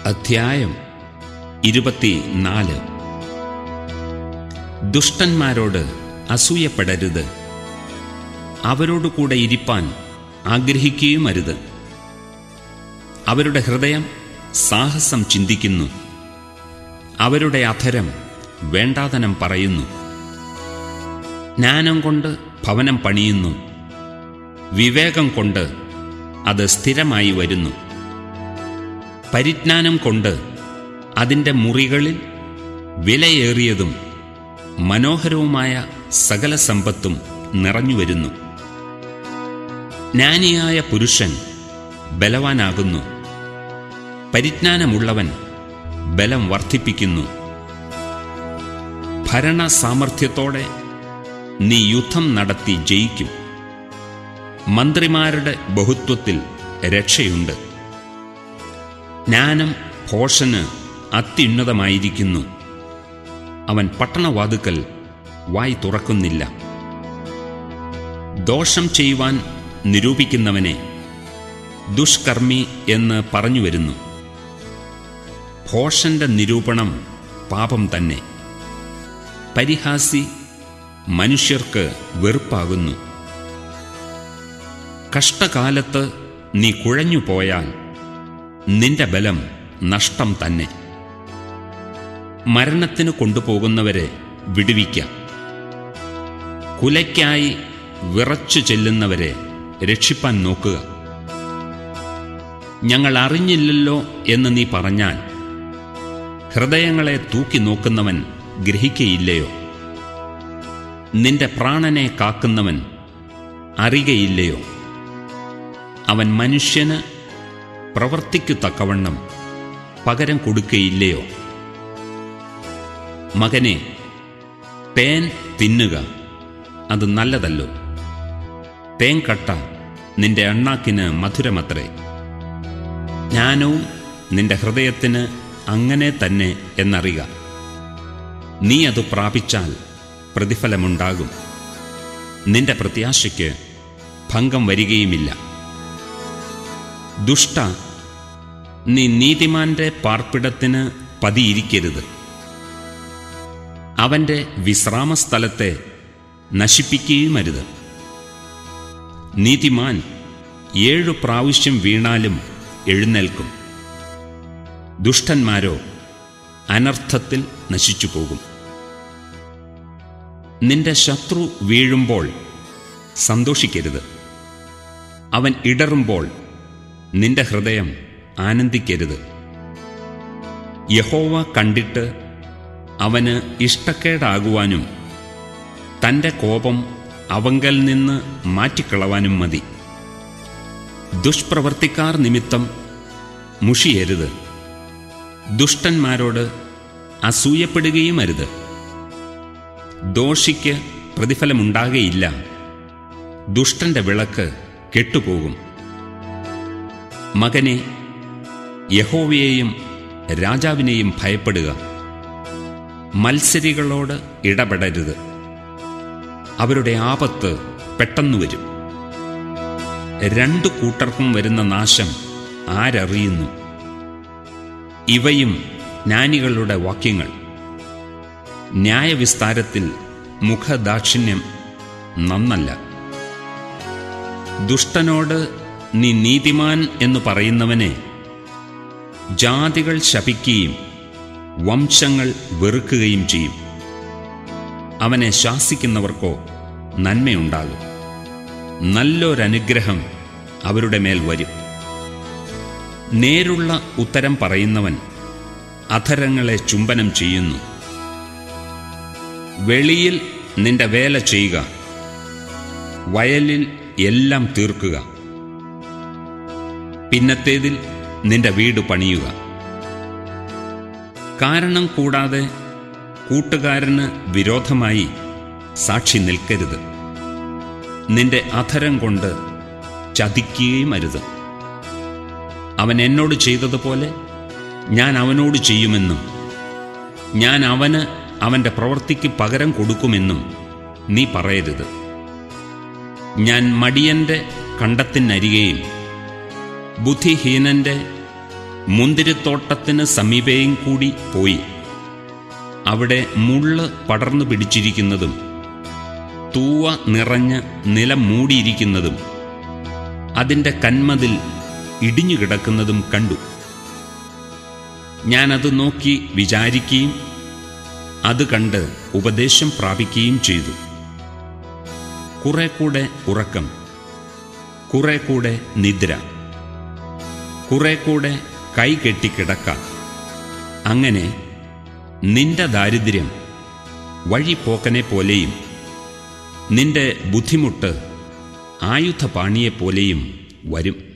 അധ്യായം ഇരുപത്തിനാല് ദുഷ്ടന്മാരോട് അസൂയപ്പെടരുത് അവരോട് കൂടെ ഇരിപ്പാൻ ആഗ്രഹിക്കുകയും അരുത് അവരുടെ ഹൃദയം സാഹസം ചിന്തിക്കുന്നു അവരുടെ അധരം വേണ്ടാതനം പറയുന്നു ജ്ഞാനം കൊണ്ട് ഭവനം പണിയുന്നു വിവേകം കൊണ്ട് അത് സ്ഥിരമായി വരുന്നു പരിജ്ഞാനം കൊണ്ട് അതിൻ്റെ മുറികളിൽ വിലയേറിയതും മനോഹരവുമായ സകല സമ്പത്തും നിറഞ്ഞുവരുന്നു ജ്ഞാനിയായ പുരുഷൻ ബലവാനാകുന്നു പരിജ്ഞാനമുള്ളവൻ ബലം വർദ്ധിപ്പിക്കുന്നു ഭരണ സാമർഥ്യത്തോടെ നീ യുദ്ധം നടത്തി ജയിക്കും മന്ത്രിമാരുടെ ബഹുത്വത്തിൽ രക്ഷയുണ്ട് ജ്ഞാനം ഭോഷന് അത്യുന്നതമായിരിക്കുന്നു അവൻ പട്ടണവാതുക്കൽ വായി തുറക്കുന്നില്ല ദോഷം ചെയ്യുവാൻ നിരൂപിക്കുന്നവനെ ദുഷ്കർമ്മി എന്ന് പറഞ്ഞു വരുന്നു ഭോഷന്റെ നിരൂപണം പാപം തന്നെ പരിഹാസി മനുഷ്യർക്ക് വെറുപ്പാകുന്നു കഷ്ടകാലത്ത് നീ കുഴഞ്ഞു പോയാൽ നിന്റെ ബലം നഷ്ടം തന്നെ മരണത്തിന് കൊണ്ടുപോകുന്നവരെ വിടുവിക്കാം കുലയ്ക്കായി വിറച്ചു ചെല്ലുന്നവരെ രക്ഷിപ്പാൻ നോക്കുക ഞങ്ങൾ അറിഞ്ഞില്ലല്ലോ എന്ന് നീ പറഞ്ഞാൽ ഹൃദയങ്ങളെ തൂക്കി നോക്കുന്നവൻ ഗ്രഹിക്കയില്ലയോ നിന്റെ പ്രാണനെ കാക്കുന്നവൻ അറിയയില്ലയോ അവൻ മനുഷ്യന് പ്രവർത്തിക്കു തക്കവണ്ണം പകരം കൊടുക്കയില്ലയോ മകനെ തേൻ തിന്നുക അത് നല്ലതല്ലോ തേൻ കട്ട നിന്റെ അണ്ണാക്കിന് മധുരമത്രേ ജ്ഞാനവും നിന്റെ ഹൃദയത്തിന് അങ്ങനെ തന്നെ എന്നറിയുക നീ അത് പ്രാപിച്ചാൽ പ്രതിഫലമുണ്ടാകും നിന്റെ പ്രത്യാശയ്ക്ക് ഭംഗം വരികയുമില്ല ദുഷ്ട നീ നീതിമാന്റെ പാർപ്പിടത്തിന് പതിയിരിക്കരുത് അവന്റെ വിശ്രാമസ്ഥലത്തെ നശിപ്പിക്കുകയുമരുത് നീതിമാൻ ഏഴു പ്രാവശ്യം വീണാലും എഴുന്നേൽക്കും ദുഷ്ടന്മാരോ അനർത്ഥത്തിൽ നശിച്ചു പോകും നിന്റെ ശത്രു വീഴുമ്പോൾ സന്തോഷിക്കരുത് അവൻ ഇടറുമ്പോൾ നിന്റെ ഹൃദയം ആനന്ദിക്കരുത് യഹോവ കണ്ടിട്ട് അവന് ഇഷ്ടക്കേടാകുവാനും തൻ്റെ കോപം അവങ്കൽ നിന്ന് മാറ്റിക്കളവാനും മതി ദുഷ്പ്രവർത്തിക്കാർ നിമിത്തം മുഷിയരുത് ദുഷ്ടന്മാരോട് അസൂയപ്പെടുകയും അരുത് ദോഷിക്ക് പ്രതിഫലമുണ്ടാകയില്ല ദുഷ്ടന്റെ വിളക്ക് കെട്ടുപോകും മകനെ യഹോവയെയും രാജാവിനെയും ഭയപ്പെടുക മത്സരികളോട് ഇടപെടരുത് അവരുടെ ആപത്ത് പെട്ടെന്ന് വരും രണ്ടു കൂട്ടർക്കും വരുന്ന നാശം ആരറിയുന്നു ഇവയും ജ്ഞാനികളുടെ വാക്യങ്ങൾ ന്യായവിസ്താരത്തിൽ മുഖദാക്ഷിണ്യം നന്നല്ല ദുഷ്ടനോട് നീ നീതിമാൻ എന്ന് പറയുന്നവനെ ജാതികൾ ശപിക്കുകയും വംശങ്ങൾ വെറുക്കുകയും ചെയ്യും അവനെ ശാസിക്കുന്നവർക്കോ നന്മയുണ്ടാകും നല്ലൊരനുഗ്രഹം അവരുടെ മേൽ വരും നേരുള്ള ഉത്തരം പറയുന്നവൻ അധരങ്ങളെ ചുംബനം ചെയ്യുന്നു വെളിയിൽ നിന്റെ വേല ചെയ്യുക വയലിൽ എല്ലാം തീർക്കുക പിന്നത്തേതിൽ നിന്റെ വീട് പണിയുക കാരണം കൂടാതെ കൂട്ടുകാരന് വിരോധമായി സാക്ഷി നിൽക്കരുത് നിന്റെ അധരം കൊണ്ട് ചതിക്കുകയും അരുത് അവൻ എന്നോട് ചെയ്തതുപോലെ ഞാൻ അവനോട് ചെയ്യുമെന്നും ഞാൻ അവന് അവൻ്റെ പ്രവൃത്തിക്ക് പകരം കൊടുക്കുമെന്നും നീ പറയരുത് ഞാൻ മടിയന്റെ കണ്ടത്തിനരികെയും ബുദ്ധിഹീനന്റെ മുന്തിരിത്തോട്ടത്തിന് സമീപയും കൂടി പോയി അവിടെ മുള്ള് പടർന്നു പിടിച്ചിരിക്കുന്നതും തൂവ നിറഞ്ഞ് നിലം മൂടിയിരിക്കുന്നതും അതിൻ്റെ കന്മതിൽ ഇടിഞ്ഞു കിടക്കുന്നതും കണ്ടു ഞാനത് നോക്കി വിചാരിക്കുകയും അത് കണ്ട് ഉപദേശം പ്രാപിക്കുകയും ചെയ്തു കുറെ കൂടെ ഉറക്കം കുറെ കൂടെ നിദ്ര കുറെ കൂടെ കൈ കെട്ടിക്കിടക്ക അങ്ങനെ നിന്റെ ദാരിദ്ര്യം വഴിപ്പോക്കനെ പോലെയും നിന്റെ ബുദ്ധിമുട്ട് ആയുധപാണിയെപ്പോലെയും വരും